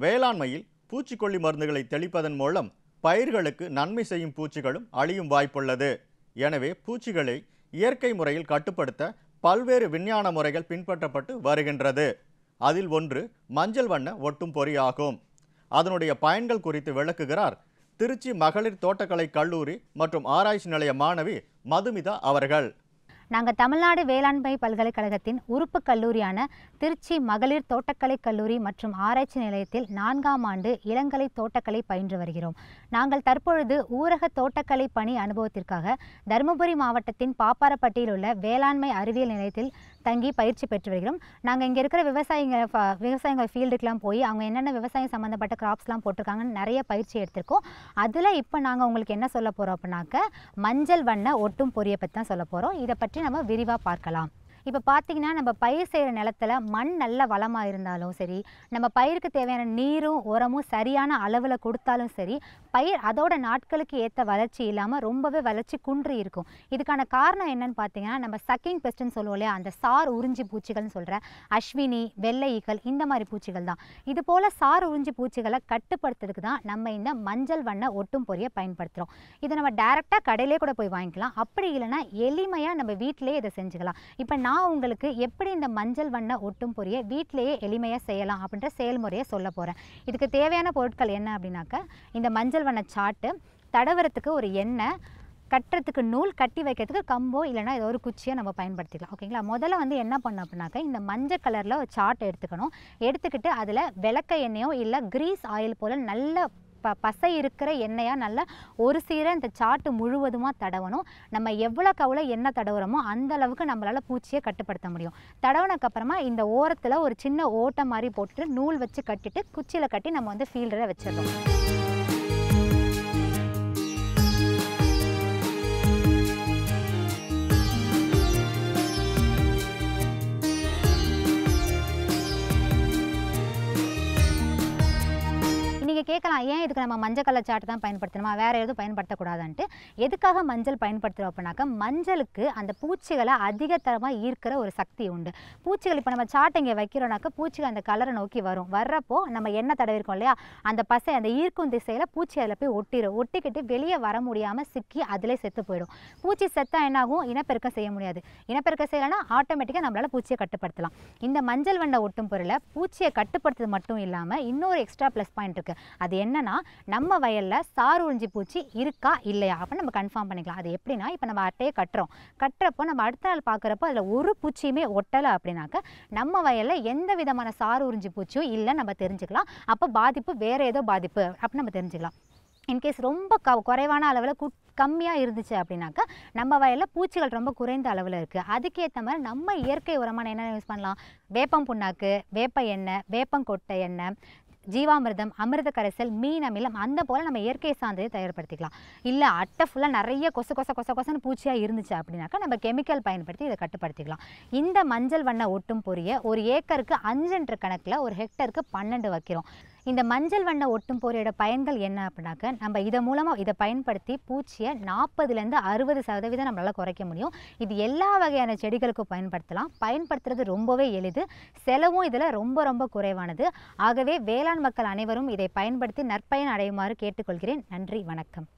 வேளாண்மையில் பூச்சிக்கொல்லி மருந்துகளை தெளிப்பதன் மூலம் பயிர்களுக்கு நன்மை செய்யும் பூச்சிகளும் அழியும் வாய்ப்புள்ளது எனவே பூச்சிகளை இயற்கை முறையில் கட்டுப்படுத்த பல்வேறு விஞ்ஞான முறைகள் பின்பற்றப்பட்டு வருகின்றது அதில் ஒன்று மஞ்சள் வண்ண ஒட்டும் பொறி ஆகும் அதனுடைய பயன்கள் குறித்து விளக்குகிறார் திருச்சி மகளிர் தோட்டக்கலை கல்லூரி மற்றும் ஆராய்ச்சி நிலைய மாணவி மதுமிதா அவர்கள் நாங்கள் தமிழ்நாடு வேளாண்மை பல்கலைக்கழகத்தின் உறுப்பு கல்லூரியான திருச்சி மகளிர் தோட்டக்கலை கல்லூரி மற்றும் ஆராய்ச்சி நிலையத்தில் நான்காம் ஆண்டு இளங்கலை தோட்டக்கலை பயின்று வருகிறோம் நாங்கள் தற்பொழுது ஊரக தோட்டக்கலை பணி அனுபவத்திற்காக தருமபுரி மாவட்டத்தின் பாப்பாரப்பட்டியில் உள்ள வேளாண்மை அறிவியல் நிலையத்தில் தங்கி பயிற்சி பெற்று வருகிறோம் நாங்கள் இங்கே இருக்கிற விவசாயிங்க ஃப- விவசாயிங்க ஃபீல்டுக்கெலாம் போய் அவங்க என்னென்ன விவசாயம் சம்மந்தப்பட்ட கிராப்ஸ்லாம் போட்டிருக்காங்கன்னு நிறைய பயிற்சி எடுத்திருக்கோம் அதில் இப்போ நாங்கள் உங்களுக்கு என்ன சொல்ல போகிறோம் அப்படின்னாக்க மஞ்சள் வண்ண ஒட்டும் பொரியை பற்றி தான் சொல்ல போகிறோம் இதை பற்றி நம்ம விரிவாக பார்க்கலாம் இப்போ பார்த்தீங்கன்னா நம்ம பயிர் செய்கிற நிலத்துல மண் நல்ல வளமாக இருந்தாலும் சரி நம்ம பயிருக்கு தேவையான நீரும் உரமும் சரியான அளவில் கொடுத்தாலும் சரி பயிர் அதோட நாட்களுக்கு ஏற்ற வளர்ச்சி இல்லாமல் ரொம்பவே வளர்ச்சி குன்றி இருக்கும் இதுக்கான காரணம் என்னன்னு பார்த்தீங்கன்னா நம்ம சக்கிங் பெஸ்ட்னு சொல்லுவோம் இல்லையா அந்த சார் உறிஞ்சி பூச்சிகள்னு சொல்கிற அஸ்வினி வெள்ளை ஈக்கள் இந்த மாதிரி பூச்சிகள் தான் இது போல் சார் உறிஞ்சி பூச்சிகளை கட்டுப்படுத்துறதுக்கு தான் நம்ம இந்த மஞ்சள் வண்ண ஒட்டும் பொரியை பயன்படுத்துகிறோம் இதை நம்ம டேரெக்டாக கடையிலே கூட போய் வாங்கிக்கலாம் அப்படி இல்லைன்னா எளிமையாக நம்ம வீட்டிலேயே இதை செஞ்சுக்கலாம் இப்போ நான் உங்களுக்கு எப்படி இந்த மஞ்சள் வண்ண ஒட்டும் பொரியை வீட்டிலேயே எளிமையாக செய்யலாம் அப்படின்ற செயல்முறையை சொல்ல போகிறேன் இதுக்கு தேவையான பொருட்கள் என்ன அப்படின்னாக்க இந்த மஞ்சள் வண்ண சாட்டு தடவுறதுக்கு ஒரு எண்ணெய் கட்டுறதுக்கு நூல் கட்டி வைக்கிறதுக்கு கம்போ இல்லைன்னா ஏதோ ஒரு குச்சியை நம்ம பயன்படுத்திக்கலாம் ஓகேங்களா முதல்ல வந்து என்ன பண்ணணும் அப்படின்னாக்க இந்த மஞ்சள் கலரில் ஒரு சார்ட் எடுத்துக்கணும் எடுத்துக்கிட்டு அதில் விளக்க எண்ணெயோ இல்லை கிரீஸ் ஆயில் போல் நல்ல ப பசை இருக்கிற எண்ணெயாக நல்லா ஒரு சீர இந்த சாட்டு முழுவதுமாக தடவணும் நம்ம எவ்வளோக்கு எவ்வளோ எண்ணெய் தடவுறோமோ அந்த அளவுக்கு நம்மளால் பூச்சியை கட்டுப்படுத்த முடியும் தடவுனக்கப்புறமா இந்த ஓரத்தில் ஒரு சின்ன ஓட்டை மாதிரி போட்டு நூல் வச்சு கட்டிட்டு குச்சியில் கட்டி நம்ம வந்து ஃபீல்டில் வச்சிடணும் நீங்கள் கேட்கலாம் ஏன் இதுக்கு நம்ம மஞ்சள் கலர் சாட்டு தான் பயன்படுத்தணுமா வேறு எதுவும் பயன்படுத்தக்கூடாதுன்ட்டு எதுக்காக மஞ்சள் பயன்படுத்துகிறோம் அப்படின்னாக்கா மஞ்சளுக்கு அந்த பூச்சிகளை அதிகத்தரமாக ஈர்க்கிற ஒரு சக்தி உண்டு பூச்சிகள் இப்போ நம்ம சாட்டை இங்கே வைக்கிறோம்னாக்கா பூச்சிகள் அந்த கலரை நோக்கி வரும் வர்றப்போ நம்ம எண்ணெய் தடவிருக்கோம் இல்லையா அந்த பசை அந்த ஈர்க்கும் திசையில் பூச்சி அதில் போய் ஒட்டிடும் ஒட்டிக்கிட்டு வெளியே வர முடியாமல் சிக்கி அதிலே செத்து போயிடும் பூச்சி செத்தா என்னாகும் இனப்பெருக்கம் செய்ய முடியாது இனப்பெருக்கம் செய்யலைன்னா ஆட்டோமேட்டிக்காக நம்மளால் பூச்சியை கட்டுப்படுத்தலாம் இந்த மஞ்சள் வண்ண ஒட்டும் பொருளை பூச்சியை கட்டுப்படுத்துறது மட்டும் இல்லாமல் இன்னொரு எக்ஸ்ட்ரா ப்ளஸ் பாயிண்ட் இருக்குது அது என்னன்னா நம்ம வயலில் சாறு உறிஞ்சி பூச்சி இருக்கா இல்லையா அப்படின்னு நம்ம கன்ஃபார்ம் பண்ணிக்கலாம் அது எப்படின்னா இப்போ நம்ம அட்டையை கட்டுறோம் கட்டுறப்போ நம்ம அடுத்த நாள் பார்க்குறப்போ அதில் ஒரு பூச்சியுமே ஒட்டலை அப்படின்னாக்க நம்ம வயலில் எந்த விதமான சாறு உறிஞ்சி பூச்சியும் இல்லை நம்ம தெரிஞ்சுக்கலாம் அப்போ பாதிப்பு வேறு ஏதோ பாதிப்பு அப்படின்னு நம்ம தெரிஞ்சுக்கலாம் இன்கேஸ் ரொம்ப க குறைவான அளவில் கு கம்மியாக இருந்துச்சு அப்படின்னாக்கா நம்ம வயலில் பூச்சிகள் ரொம்ப குறைந்த அளவில் இருக்குது அதுக்கேற்ற மாதிரி நம்ம இயற்கை உரமான என்ன யூஸ் பண்ணலாம் வேப்பம் புண்ணாக்கு வேப்ப எண்ணெய் வேப்பங்கொட்டை எண்ணெய் ஜீவாமிர்தம் அமிர்த கரைசல் மீன் அமிலம் அந்த போல் நம்ம இயற்கை சார்ந்ததை தயார்படுத்திக்கலாம் இல்லை அட்டை ஃபுல்லாக நிறைய கொச கொச கொச கொசன்னு பூச்சியாக இருந்துச்சு அப்படின்னாக்கா நம்ம கெமிக்கல் பயன்படுத்தி இதை கட்டுப்படுத்திக்கலாம் இந்த மஞ்சள் வண்ண ஒட்டும் பொரிய ஒரு ஏக்கருக்கு அஞ்சுன்ற கணக்கில் ஒரு ஹெக்டருக்கு பன்னெண்டு வைக்கிறோம் இந்த மஞ்சள் வண்ண ஒட்டும் பொரியோட பயன்கள் என்ன அப்படின்னாக்க நம்ம இதை மூலமாக இதை பயன்படுத்தி பூச்சியை நாற்பதுலேருந்து அறுபது சதவீதம் நம்மளால் குறைக்க முடியும் இது எல்லா வகையான செடிகளுக்கும் பயன்படுத்தலாம் பயன்படுத்துறது ரொம்பவே எளிது செலவும் இதில் ரொம்ப ரொம்ப குறைவானது ஆகவே வேளாண் மக்கள் அனைவரும் இதை பயன்படுத்தி நற்பயன் அடையுமாறு கேட்டுக்கொள்கிறேன் நன்றி வணக்கம்